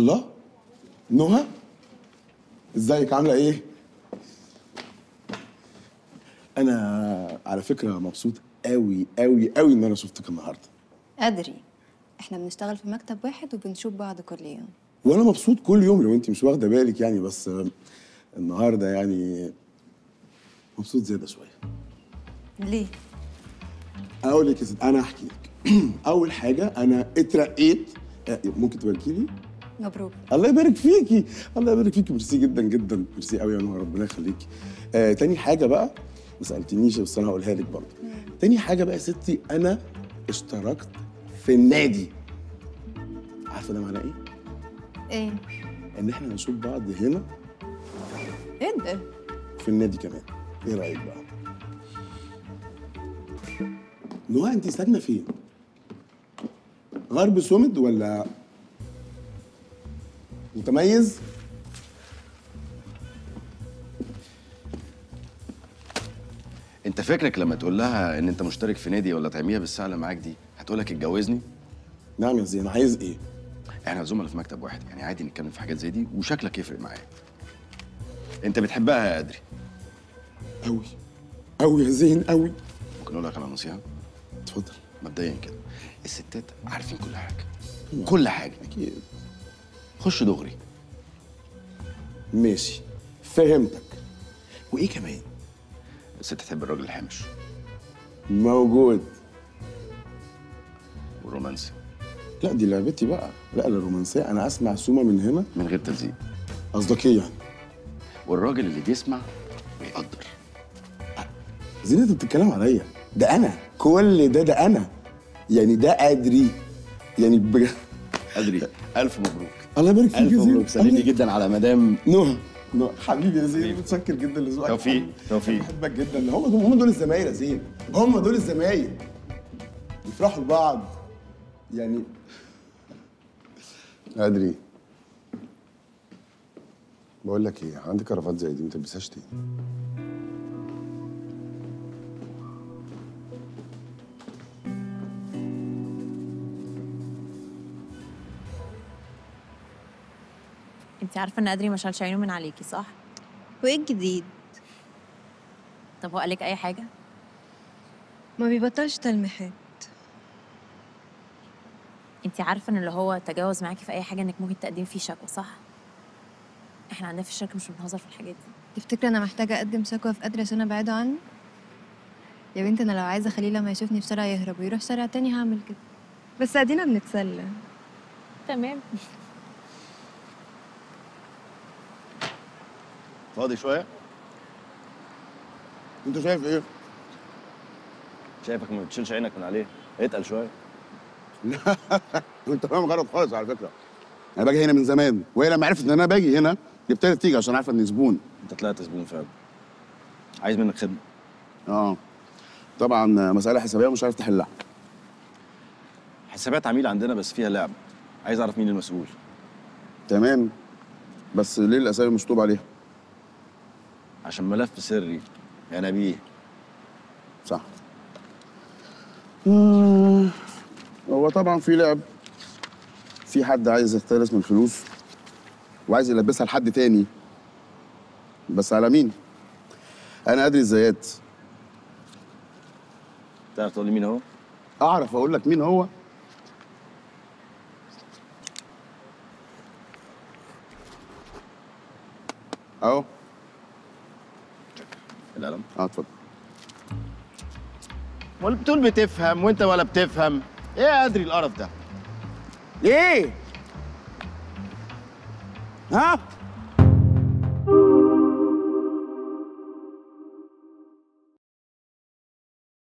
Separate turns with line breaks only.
الله نهى ازيك عامله ايه انا على فكره مبسوط قوي قوي قوي ان انا شفتك النهارده
أدري احنا بنشتغل في مكتب واحد وبنشوف بعض كل يوم
وانا مبسوط كل يوم لو انت مش واخده بالك يعني بس النهارده يعني مبسوط زياده شويه
ليه؟
اقول لك يا ست انا احكي لك اول حاجه انا اترقيت آه، ممكن تباركي لي
مبروك
الله يبارك فيكي الله يبارك فيكي ميرسي جدا جدا ميرسي قوي يا نهى ربنا يخليكي آه تاني حاجه بقى ما سالتنيش بس انا هقولها لك برضه تاني حاجه بقى يا ستي انا اشتركت في النادي عارفه ده معناه ايه
ايه؟
ان احنا هنشوف بعض هنا
ايه ده؟
في النادي كمان ايه رايك بقى نهى انت ساكنه فين غرب سومد ولا متميز
انت فكرك لما تقول لها ان انت مشترك في نادي ولا تعميها بالساعه اللي معاك دي هتقول لك اتجوزني
نعم يا زين عايز ايه
احنا زملاء في مكتب واحد يعني عادي نتكلم في حاجات زي دي وشكلك يفرق معايا انت بتحبها يا ادري
قوي قوي يا زين قوي
ممكن اقول لك على نصيحه
اتفضل
مبدئيا كده الستات عارفين كل حاجه كل حاجه
اكيد
خش دغري
ماشي فهمتك وايه كمان
الست تحب الراجل الحامش
موجود
والرومانسي
لا دي لعبتي بقى لا الرومانسيه انا اسمع سومه من هنا
من غير تلزيق
قصدك ايه يعني
والراجل اللي بيسمع ويقدر
زين انت بتتكلم عليا ده انا كل ده ده انا يعني ده ادري يعني بجد
ادري الف مبروك
الله يبارك فيك
الف
يا زين
مبروك سعيدني
الله-
جدا على مدام
نهى نهى حبيبي يا زين متشكر جدا لذوقك
توفيق، توفيق.
بحبك جدا هم دول هم دول الزمايل يا زين هم دول الزمايل يفرحوا لبعض يعني ادري بقول لك ايه عندي كرافات زي دي ما تلبسهاش تاني
انت عارفه ان ادري ما شالش عينه من عليكي صح
وايه الجديد؟
طب هو قالك اي حاجه
ما بيبطلش تلميحات
انت عارفه ان اللي هو تجاوز معاكي في اي حاجه انك ممكن تقدمي فيه شكوى صح احنا عندنا في الشركه مش بنهزر في الحاجات دي
تفتكر انا محتاجه اقدم شكوى في قدر عشان ابعده عني يا بنت انا لو عايزه اخليه لما يشوفني في شارع يهرب ويروح شارع تاني هعمل كده بس ادينا بنتسلى
تمام
فاضي شويه
انت شايف ايه؟
شايفك ما بتشيلش عينك من عليه اتقل شويه
انت فاهم غلط خالص على فكره انا باجي هنا من زمان وهي لما عرفت ان انا باجي هنا دي ابتدت تيجي عشان عارفه اني زبون
انت طلعت زبون فعلا عايز منك خدمه
اه طبعا مساله حسابيه مش عارف تحلها
حسابات عميل عندنا بس فيها لعب عايز اعرف مين المسؤول
تمام بس ليه الاسامي مشطوب عليها
عشان ملف سري يا نبيه
صح آه، هو طبعا في لعب في حد عايز يختلس من الفلوس وعايز يلبسها لحد تاني بس على مين انا ادري الزيات
تعرف تقول لي مين هو
اعرف اقول لك مين هو اهو
القلم
اه اتفضل
ولا بتقول بتفهم وانت ولا بتفهم ايه يا ادري القرف ده
ايه ها